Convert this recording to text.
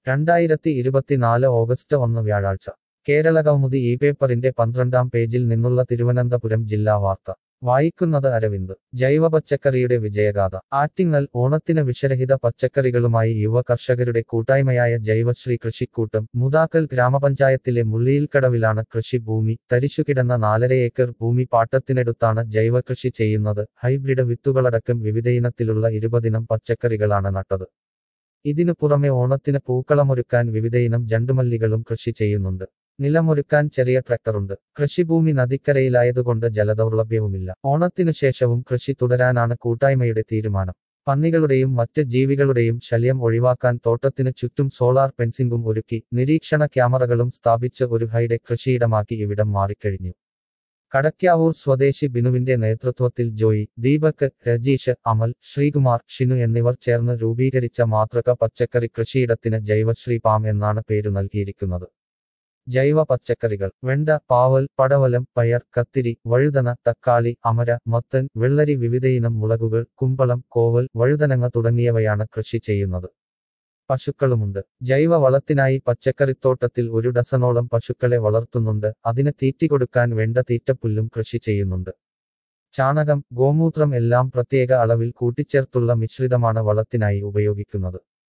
രണ്ടായിരത്തി ഇരുപത്തിനാല് ഓഗസ്റ്റ് ഒന്ന് വ്യാഴാഴ്ച കേരള കൗമുദി ഈ പേപ്പറിന്റെ പന്ത്രണ്ടാം പേജിൽ നിന്നുള്ള തിരുവനന്തപുരം ജില്ലാ വാർത്ത വായിക്കുന്നത് അരവിന്ദ് ജൈവ പച്ചക്കറിയുടെ വിജയഗാഥ ആറ്റിങ്ങൽ ഓണത്തിന് വിഷരഹിത പച്ചക്കറികളുമായി യുവ കർഷകരുടെ കൂട്ടായ്മയായ ജൈവശ്രീ കൃഷിക്കൂട്ടം മുതാക്കൽ ഗ്രാമപഞ്ചായത്തിലെ മുള്ളിയിൽക്കടവിലാണ് കൃഷിഭൂമി തരിശുകിടന്ന നാലര ഏക്കർ ഭൂമി പാട്ടത്തിനെടുത്താണ് ജൈവ കൃഷി ചെയ്യുന്നത് ഹൈബ്രിഡ് വിത്തുകളടക്കം വിവിധയിനത്തിലുള്ള ഇരുപതിനം പച്ചക്കറികളാണ് നട്ടത് ഇതിനു പുറമെ ഓണത്തിന് പൂക്കളമൊരുക്കാൻ വിവിധയിനം ജണ്ടുമല്ലികളും കൃഷി ചെയ്യുന്നുണ്ട് നിലമൊരുക്കാൻ ചെറിയ ട്രാക്ടറുണ്ട് കൃഷിഭൂമി നദിക്കരയിലായതുകൊണ്ട് ജലദൗർലഭ്യവുമില്ല ഓണത്തിനു ശേഷവും കൃഷി തുടരാനാണ് കൂട്ടായ്മയുടെ തീരുമാനം പന്നികളുടെയും മറ്റ് ജീവികളുടെയും ശല്യം ഒഴിവാക്കാൻ തോട്ടത്തിന് ചുറ്റും സോളാർ ഫെൻസിംഗും ഒരുക്കി നിരീക്ഷണ ക്യാമറകളും സ്ഥാപിച്ച് ഒരു ഹൈഡെ കൃഷിയിടമാക്കി ഇവിടം മാറിക്കഴിഞ്ഞു കടക്കാവൂർ സ്വദേശി ബിനുവിന്റെ നേതൃത്വത്തിൽ ജോയി ദീപക് രജീഷ് അമൽ ശ്രീകുമാർ ഷിനു എന്നിവർ ചേർന്ന് രൂപീകരിച്ച മാതൃക പച്ചക്കറി കൃഷിയിടത്തിന് ജൈവശ്രീ പാം എന്നാണ് പേരു നൽകിയിരിക്കുന്നത് ജൈവ പച്ചക്കറികൾ വെണ്ട പാവൽ പടവലം പയർ കത്തിരി വഴുതന തക്കാളി അമര മത്തൻ വെള്ളരി വിവിധയിനം മുളകുകൾ കുമ്പളം കോവൽ വഴുതനങ്ങ തുടങ്ങിയവയാണ് കൃഷി ചെയ്യുന്നത് പശുക്കളുമുണ്ട് ജൈവ വളത്തിനായി പച്ചക്കറിത്തോട്ടത്തിൽ ഒരു ഡസനോളം പശുക്കളെ വളർത്തുന്നുണ്ട് അതിന് തീറ്റി കൊടുക്കാൻ വേണ്ട തീറ്റപ്പുല്ലും കൃഷി ചെയ്യുന്നുണ്ട് ചാണകം ഗോമൂത്രം എല്ലാം പ്രത്യേക അളവിൽ കൂട്ടിച്ചേർത്തുള്ള മിശ്രിതമാണ് വളത്തിനായി ഉപയോഗിക്കുന്നത്